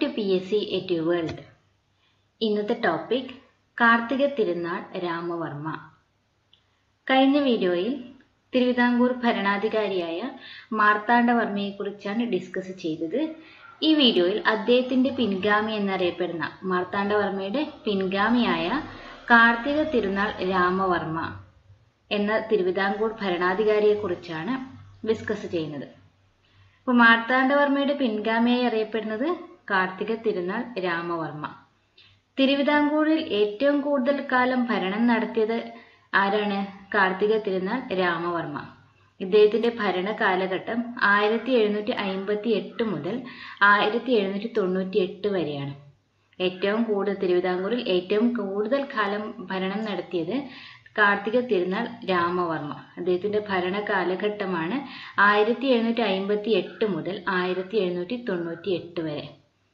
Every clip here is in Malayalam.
to P S C at world ഇന്നത്തെ ടോപ്പിക് കാർത്തിക തിരുനാൾ രാമവർമ്മ കഴിഞ്ഞ വീഡിയോയിൽ തിരുവിതാംകൂർ ഭരണാധികാരിയായ മാർത്താണ്ഡവർമ്മയെക്കുറിച്ചാണ് ഡിസ്കസ് ചെയ്തത് ഈ വീഡിയോയിൽ അദ്ദേഹത്തിന്റെ പിൻഗാമി എന്നറിയപ്പെടുന്ന മാർത്താണ്ഡവർമ്മയുടെ പിൻഗാമിയായ കാർത്തിക തിരുനാൾ രാമവർമ്മ എന്ന തിരുവിതാംകൂർ ഭരണാധികാരിയെക്കുറിച്ചാണ് ഡിസ്കസ് ചെയ്യുന്നത് അപ്പോൾ മാർത്താണ്ഡവർമ്മയുടെ പിൻഗാമിയായി അറിയപ്പെടുന്നത് കാർത്തിക തിരുനാൾ രാമവർമ്മ തിരുവിതാംകൂറിൽ ഏറ്റവും കൂടുതൽ കാലം ഭരണം നടത്തിയത് ആരാണ് കാർത്തിക തിരുനാൾ രാമവർമ്മ ഇദ്ദേഹത്തിന്റെ ഭരണ കാലഘട്ടം ആയിരത്തി എഴുന്നൂറ്റി അയിമ്പത്തി എട്ട് മുതൽ ആയിരത്തി എഴുന്നൂറ്റി തൊണ്ണൂറ്റി എട്ട് വരെയാണ് ഏറ്റവും കൂടുതൽ തിരുവിതാംകൂറിൽ ഏറ്റവും കൂടുതൽ കാലം ഭരണം നടത്തിയത് കാർത്തിക തിരുനാൾ രാമവർമ്മ അദ്ദേഹത്തിന്റെ ഭരണ കാലഘട്ടമാണ് ആയിരത്തി എഴുന്നൂറ്റി അയിമ്പത്തി എട്ട് മുതൽ ആയിരത്തി എഴുന്നൂറ്റി തൊണ്ണൂറ്റി എട്ട് വരെ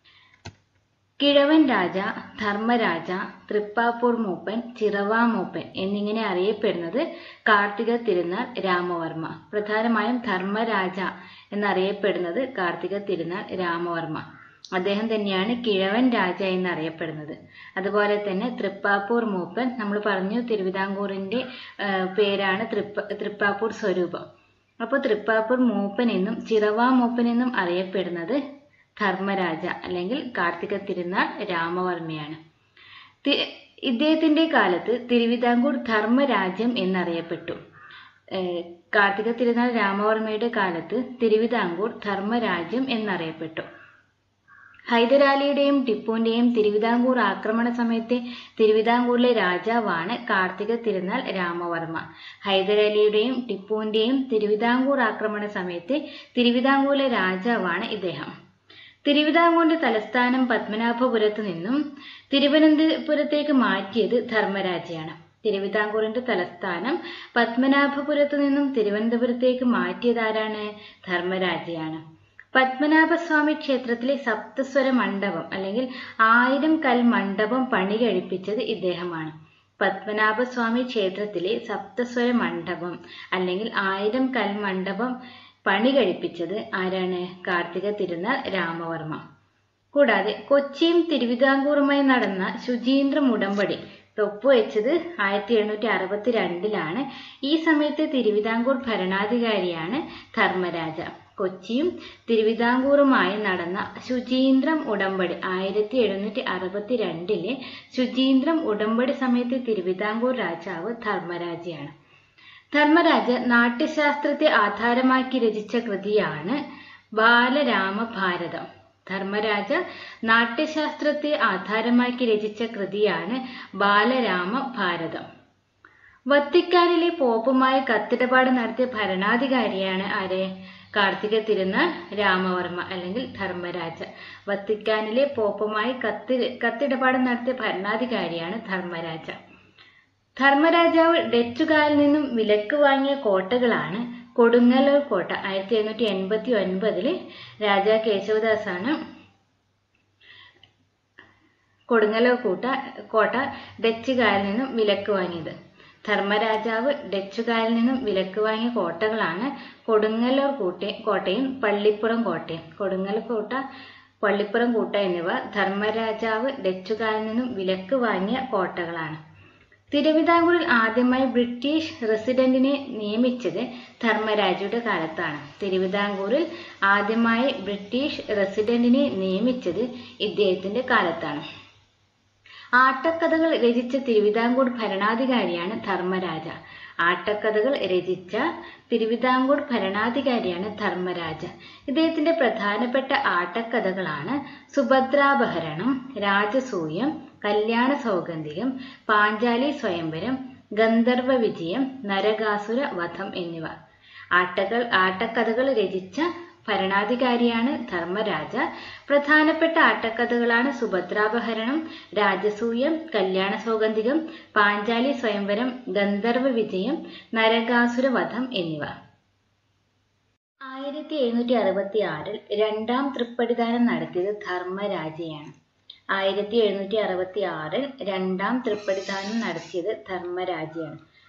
കിഴവൻ രാജ ധർമ്മരാജ തൃപ്പാപ്പൂർ മൂപ്പൻ ചിറവ മൂപ്പൻ എന്നിങ്ങനെ അറിയപ്പെടുന്നത് കാർത്തിക തിരുനാൾ രാമവർമ്മ പ്രധാനമായും ധർമ്മരാജ എന്നറിയപ്പെടുന്നത് കാർത്തിക തിരുനാൾ രാമവർമ്മ അദ്ദേഹം തന്നെയാണ് കിഴവൻ രാജ എന്നറിയപ്പെടുന്നത് അതുപോലെ തന്നെ തൃപ്പാപ്പൂർ മൂപ്പൻ നമ്മൾ പറഞ്ഞു തിരുവിതാംകൂറിന്റെ പേരാണ് തൃപ്പ തൃപ്പാപ്പൂർ സ്വരൂപം അപ്പോൾ തൃപ്പാപ്പൂർ മൂപ്പൻ എന്നും ചിറവ മൂപ്പൻ എന്നും അറിയപ്പെടുന്നത് ധർമ്മരാജ അല്ലെങ്കിൽ കാർത്തിക തിരുനാൾ രാമവർമ്മയാണ് ഇദ്ദേഹത്തിന്റെ കാലത്ത് തിരുവിതാംകൂർ ധർമ്മരാജ്യം എന്നറിയപ്പെട്ടു കാർത്തിക തിരുനാൾ രാമവർമ്മയുടെ കാലത്ത് തിരുവിതാംകൂർ ധർമ്മരാജ്യം എന്നറിയപ്പെട്ടു ഹൈദരാലിയുടെയും ടിപ്പുവിന്റെയും തിരുവിതാംകൂർ ആക്രമണ സമയത്തെ തിരുവിതാംകൂറിലെ രാജാവാണ് കാർത്തിക തിരുനാൾ രാമവർമ്മ ഹൈദരാലിയുടെയും ടിപ്പുവിന്റെയും തിരുവിതാംകൂർ ആക്രമണ സമയത്തെ തിരുവിതാംകൂറിലെ രാജാവാണ് ഇദ്ദേഹം തിരുവിതാംകൂറിന്റെ തലസ്ഥാനം പത്മനാഭപുരത്ത് നിന്നും തിരുവനന്തപുരത്തേക്ക് മാറ്റിയത് ധർമ്മരാജയാണ് തിരുവിതാംകൂറിന്റെ തലസ്ഥാനം പത്മനാഭപുരത്ത് നിന്നും തിരുവനന്തപുരത്തേക്ക് മാറ്റിയത് ആരാണ് ധർമ്മരാജയാണ് പത്മനാഭസ്വാമി ക്ഷേത്രത്തിലെ സപ്തസ്വര മണ്ഡപം അല്ലെങ്കിൽ ആയിരം കൽ മണ്ഡപം പണി കഴിപ്പിച്ചത് ഇദ്ദേഹമാണ് പത്മനാഭസ്വാമി ക്ഷേത്രത്തിലെ സപ്തസ്വര മണ്ഡപം അല്ലെങ്കിൽ ആയിരം കൽ മണ്ഡപം പണി കഴിപ്പിച്ചത് ആരാണ് കാർത്തിക തിരുനാൾ രാമവർമ്മ കൂടാതെ കൊച്ചിയും തിരുവിതാംകൂറുമായി നടന്ന ശുചീന്ദ്രം ഉടമ്പടി ഒപ്പുവെച്ചത് ആയിരത്തി എഴുന്നൂറ്റി അറുപത്തി രണ്ടിലാണ് ഈ സമയത്തെ തിരുവിതാംകൂർ ഭരണാധികാരിയാണ് ധർമ്മരാജ കൊച്ചിയും തിരുവിതാംകൂറുമായി നടന്ന ശുചീന്ദ്രം ഉടമ്പടി ആയിരത്തി എഴുന്നൂറ്റി അറുപത്തി രണ്ടിലെ ശുചീന്ദ്രം ഉടമ്പടി സമയത്തെ തിരുവിതാംകൂർ രാജാവ് ധർമ്മരാജയാണ് ധർമ്മരാജ നാട്യശാസ്ത്രത്തെ ആധാരമാക്കി രചിച്ച കൃതിയാണ് ബാലരാമഭാരതം ധർമ്മരാജ നാട്യശാസ്ത്രത്തെ ആധാരമാക്കി രചിച്ച കൃതിയാണ് ബാലരാമഭാരതം വത്തിക്കാനിലെ പോപ്പുമായി കത്തിടപാട് നടത്തിയ ഭരണാധികാരിയാണ് ആരെ കാർത്തിക തിരുനാൾ രാമവർമ്മ അല്ലെങ്കിൽ ധർമ്മരാജ വത്തിക്കാനിലെ പോപ്പുമായി കത്തി കത്തിടപാട് നടത്തിയ ഭരണാധികാരിയാണ് ധർമ്മരാജ ധർമ്മരാജാവ് ഡച്ചുകാരിൽ നിന്നും വിലക്ക് വാങ്ങിയ കോട്ടകളാണ് കൊടുങ്ങല്ലൂർ കോട്ട ആയിരത്തി എണ്ണൂറ്റി എൺപത്തി ഒൻപതില് രാജാ കേശവദാസാണ് കൊടുങ്ങല്ലൂർ കൂട്ട കോട്ട ഡച്ചുകാരിൽ നിന്നും വിലക്ക് വാങ്ങിയത് ധർമ്മരാജാവ് ഡച്ചുകാരിൽ നിന്നും വിലക്ക് വാങ്ങിയ കോട്ടകളാണ് കൊടുങ്ങല്ലൂർ കൂട്ടെ കോട്ടയും പള്ളിപ്പുറം കോട്ടയും കൊടുങ്ങല്ലൂർ കോട്ട പള്ളിപ്പുറം കോട്ട എന്നിവ ധർമ്മരാജാവ് ഡച്ചുകാരിൽ നിന്നും വിലക്ക് വാങ്ങിയ കോട്ടകളാണ് തിരുവിതാംകൂറിൽ ആദ്യമായി ബ്രിട്ടീഷ് റെസിഡന്റിനെ നിയമിച്ചത് ധർമ്മരാജയുടെ കാലത്താണ് തിരുവിതാംകൂറിൽ ആദ്യമായി ബ്രിട്ടീഷ് റെസിഡന്റിനെ നിയമിച്ചത് ഇദ്ദേഹത്തിന്റെ കാലത്താണ് ആട്ടക്കഥകൾ രചിച്ച തിരുവിതാംകൂർ ഭരണാധികാരിയാണ് ധർമ്മരാജ ആട്ടക്കഥകൾ രചിച്ച തിരുവിതാംകൂർ ഭരണാധികാരിയാണ് ധർമ്മരാജ ഇദ്ദേഹത്തിന്റെ പ്രധാനപ്പെട്ട ആട്ടക്കഥകളാണ് സുഭദ്രാപഹരണം രാജസൂയം കല്യാണ സൗഗന്ധികം പാഞ്ചാലി സ്വയംവരം ഗന്ധർവ വിജയം നരകാസുര വധം എന്നിവ ആട്ടകൾ ആട്ടക്കഥകൾ രചിച്ച ഭരണാധികാരിയാണ് ധർമ്മരാജ പ്രധാനപ്പെട്ട ആട്ടക്കഥകളാണ് സുഭദ്രാപഹരണം രാജസൂയം കല്യാണ സൗഗന്ധികം പാഞ്ചാലി സ്വയംവരം ഗന്ധർവ വിജയം നരകാസുര വധം എന്നിവ ആയിരത്തി എഴുന്നൂറ്റി അറുപത്തി ആറിൽ രണ്ടാം തൃപ്പടിദാനം നടത്തിയത് ധർമ്മരാജയാണ് ആയിരത്തി എഴുന്നൂറ്റി അറുപത്തി ആറിൽ രണ്ടാം തൃപ്പടിദാനം നടത്തിയത് ധർമ്മരാജയാണ്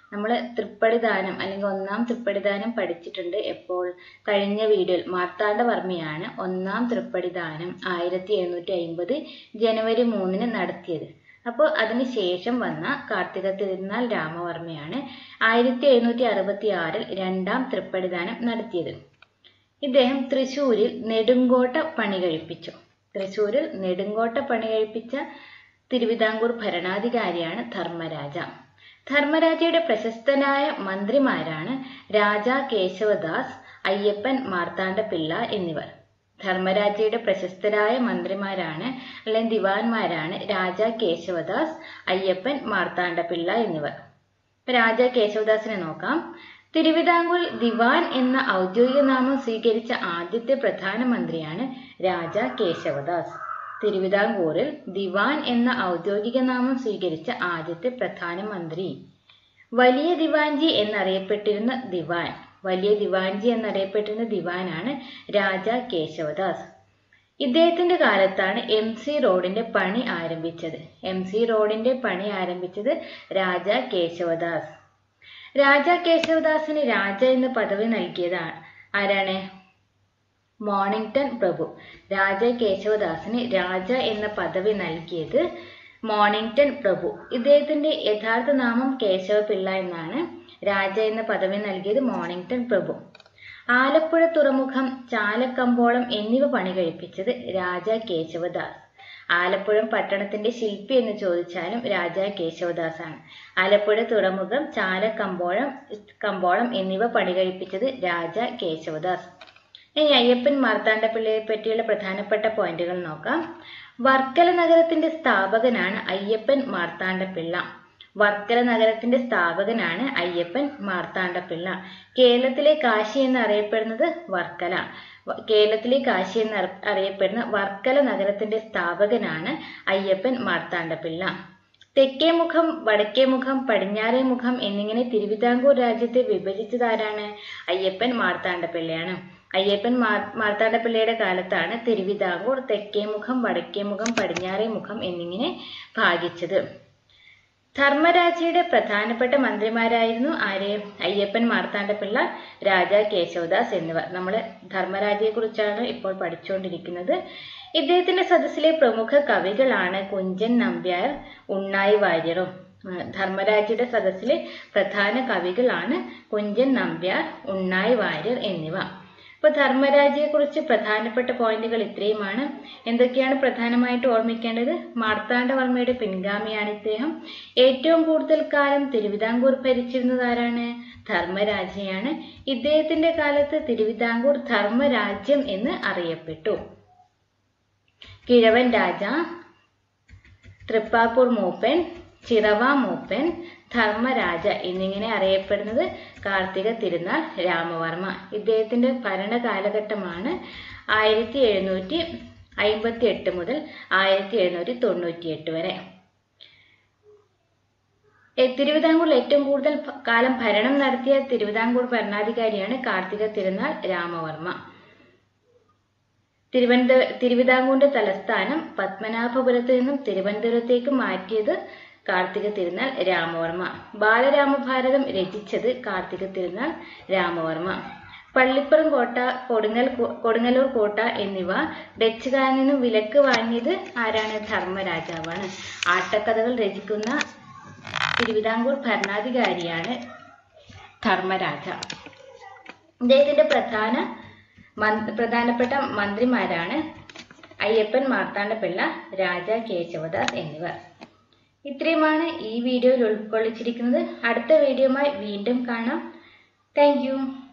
നമ്മൾ തൃപ്പടിദാനം അല്ലെങ്കിൽ ഒന്നാം തൃപ്പടിദാനം പഠിച്ചിട്ടുണ്ട് എപ്പോൾ കഴിഞ്ഞ വീഡിയോയിൽ മാർത്താണ്ഡവർമ്മയാണ് ഒന്നാം തൃപ്പടിദാനം ആയിരത്തി എഴുന്നൂറ്റി അയിമ്പത് ജനുവരി മൂന്നിന് നടത്തിയത് അപ്പോൾ അതിന് ശേഷം വന്ന കാർത്തിക തിരുനാൾ രാമവർമ്മയാണ് ആയിരത്തി എഴുന്നൂറ്റി അറുപത്തി ആറിൽ രണ്ടാം തൃപ്പടിദാനം നടത്തിയത് ഇദ്ദേഹം തൃശൂരിൽ നെടുങ്കോട്ട പണി കഴിപ്പിച്ചു തൃശൂരിൽ നെടുങ്കോട്ട പണി കഴിപ്പിച്ച തിരുവിതാംകൂർ ഭരണാധികാരിയാണ് ധർമ്മരാജ ധർമ്മരാജയുടെ പ്രശസ്തനായ മന്ത്രിമാരാണ് രാജ കേശവദാസ് അയ്യപ്പൻ മാർത്താണ്ഡ പിള്ള എന്നിവർ ധർമ്മരാജയുടെ പ്രശസ്തരായ മന്ത്രിമാരാണ് അല്ലെങ്കിൽ ദിവാൻമാരാണ് രാജ കേശവദാസ് അയ്യപ്പൻ മാർത്താണ്ഡ പിള്ള എന്നിവർ രാജ കേശവദാസിനെ നോക്കാം തിരുവിതാംകൂർ ദിവാൻ എന്ന ഔദ്യോഗിക നാമം സ്വീകരിച്ച ആദ്യത്തെ പ്രധാനമന്ത്രിയാണ് രാജ കേശവദാസ് തിരുവിതാംകൂറിൽ ദിവാൻ എന്ന ഔദ്യോഗിക നാമം സ്വീകരിച്ച ആദ്യത്തെ പ്രധാനമന്ത്രി വലിയ ദിവാൻജി എന്നറിയപ്പെട്ടിരുന്ന ദിവാൻ വലിയ ദിവാൻജി എന്നറിയപ്പെട്ടിരുന്ന ദിവാനാണ് രാജ കേശവദാസ് ഇദ്ദേഹത്തിന്റെ കാലത്താണ് എം സി റോഡിന്റെ പണി ആരംഭിച്ചത് എം സി റോഡിന്റെ പണി ആരംഭിച്ചത് രാജ കേശവദാസ് രാജ കേശവദാസിന് രാജ എന്ന പദവി നൽകിയതാണ് ആരാണ് മോണിംഗ്ടൺ പ്രഭു രാജ കേശവദാസിന് രാജ എന്ന പദവി നൽകിയത് മോണിംഗ്ടൺ പ്രഭു ഇദ്ദേഹത്തിന്റെ യഥാർത്ഥ നാമം കേശവപിള്ള എന്നാണ് രാജ എന്ന പദവി നൽകിയത് മോണിംഗ്ടൺ പ്രഭു ആലപ്പുഴ തുറമുഖം ചാലക്കമ്പോളം എന്നിവ പണി കഴിപ്പിച്ചത് രാജ കേശവദാസ് ആലപ്പുഴ പട്ടണത്തിന്റെ ശില്പി എന്ന് ചോദിച്ചാലും രാജ കേശവദാസ് ആണ് ആലപ്പുഴ തുറമുഖം ചാലക്കമ്പോളം കമ്പോളം എന്നിവ പണി കഴിപ്പിച്ചത് രാജ കേശവദാസ് ഇനി അയ്യപ്പൻ മാർത്താണ്ഡപിള്ളയെ പറ്റിയുള്ള പ്രധാനപ്പെട്ട പോയിന്റുകൾ നോക്കാം വർക്കല നഗരത്തിന്റെ സ്ഥാപകനാണ് അയ്യപ്പൻ മാർത്താണ്ഡപിള്ള വർക്കല നഗരത്തിന്റെ സ്ഥാപകനാണ് അയ്യപ്പൻ മാർത്താണ്ഡപിള്ള കേരളത്തിലെ കാശി എന്ന് അറിയപ്പെടുന്നത് വർക്കല കേരളത്തിലെ കാശി എന്ന് അറിയപ്പെടുന്ന വർക്കല നഗരത്തിന്റെ സ്ഥാപകനാണ് അയ്യപ്പൻ മാർത്താണ്ഡപിള്ള തെക്കേ മുഖം വടക്കേ മുഖം പടിഞ്ഞാറേ മുഖം എന്നിങ്ങനെ തിരുവിതാംകൂർ രാജ്യത്തെ വിഭജിച്ചതാരാണ് അയ്യപ്പൻ മാർത്താണ്ഡപിള്ളയാണ് അയ്യപ്പൻ മാർ മാർത്താണ്ഡപിള്ളയുടെ കാലത്താണ് തിരുവിതാംകൂർ തെക്കേ മുഖം വടക്കേ മുഖം പടിഞ്ഞാറേ മുഖം എന്നിങ്ങനെ ഭാഗിച്ചത് ധർമ്മരാജയുടെ പ്രധാനപ്പെട്ട മന്ത്രിമാരായിരുന്നു ആര് അയ്യപ്പൻ മാർത്താണ്ഡപിള്ള രാജ കേശവദാസ് എന്നിവർ നമ്മൾ ധർമ്മരാജയെ കുറിച്ചാണ് ഇപ്പോൾ പഠിച്ചുകൊണ്ടിരിക്കുന്നത് ഇദ്ദേഹത്തിന്റെ സദസ്സിലെ പ്രമുഖ കവികളാണ് കുഞ്ചൻ നമ്പ്യാർ ഉണ്ണായി വാര്യറും ധർമ്മരാജയുടെ സദസ്സിലെ പ്രധാന കവികളാണ് കുഞ്ചൻ നമ്പ്യാർ ഉണ്ണായി വാര്യർ എന്നിവ അപ്പോൾ ധർമ്മരാജയെക്കുറിച്ച് പ്രധാനപ്പെട്ട പോയിന്റുകൾ ഇത്രയുമാണ് എന്തൊക്കെയാണ് പ്രധാനമായിട്ട് ഓർമ്മിക്കേണ്ടത് മാർത്താണ്ഡവർമ്മയുടെ പിൻഗാമിയാണ് ഇദ്ദേഹം ഏറ്റവും കൂടുതൽ കാലം തിരുവിതാംകൂർ ഭരിച്ചിരുന്നത് ആരാണ് ധർമ്മരാജയാണ് ഇദ്ദേഹത്തിന്റെ കാലത്ത് തിരുവിതാംകൂർ ധർമ്മരാജ്യം എന്ന് അറിയപ്പെട്ടു കിഴവൻ രാജ തൃപ്പാപ്പൂർ മൂപ്പൻ ചിറവ മൂപ്പൻ ധർമ്മരാജ എന്നിങ്ങനെ അറിയപ്പെടുന്നത് കാർത്തിക തിരുനാൾ രാമവർമ്മ ഇദ്ദേഹത്തിന്റെ ഭരണ കാലഘട്ടമാണ് ആയിരത്തി എഴുന്നൂറ്റി അയിമ്പത്തി എട്ട് മുതൽ ആയിരത്തി എഴുന്നൂറ്റി തൊണ്ണൂറ്റി എട്ട് വരെ തിരുവിതാംകൂറിൽ ഏറ്റവും കൂടുതൽ കാലം ഭരണം നടത്തിയ തിരുവിതാംകൂർ ഭരണാധികാരിയാണ് കാർത്തിക തിരുനാൾ രാമവർമ്മ തിരുവനന്തപുര തിരുവിതാംകൂറിന്റെ തലസ്ഥാനം പത്മനാഭപുരത്ത് നിന്നും തിരുവനന്തപുരത്തേക്ക് മാറ്റിയത് കാർത്തിക തിരുനാൾ രാമവർമ്മ ബാലരാമഭാരതം രചിച്ചത് കാർത്തിക തിരുനാൾ രാമവർമ്മ പള്ളിപ്പുറം കോട്ട കൊടുങ്ങൽ കൊടുങ്ങല്ലൂർ കോട്ട എന്നിവ ഡച്ചുകാരിൽ നിന്നും വിലക്ക് വാങ്ങിയത് ആരാണ് ധർമ്മരാജാവാണ് ആട്ടക്കഥകൾ രചിക്കുന്ന തിരുവിതാംകൂർ ഭരണാധികാരിയാണ് ധർമ്മരാജ ഇദ്ദേഹത്തിന്റെ പ്രധാന പ്രധാനപ്പെട്ട മന്ത്രിമാരാണ് അയ്യപ്പൻ മാർത്താണ്ഡപിള്ള രാജ കേശവദാസ് എന്നിവർ ഇത്രയുമാണ് ഈ വീഡിയോയിൽ ഉൾക്കൊള്ളിച്ചിരിക്കുന്നത് അടുത്ത വീഡിയോയുമായി വീണ്ടും കാണാം താങ്ക്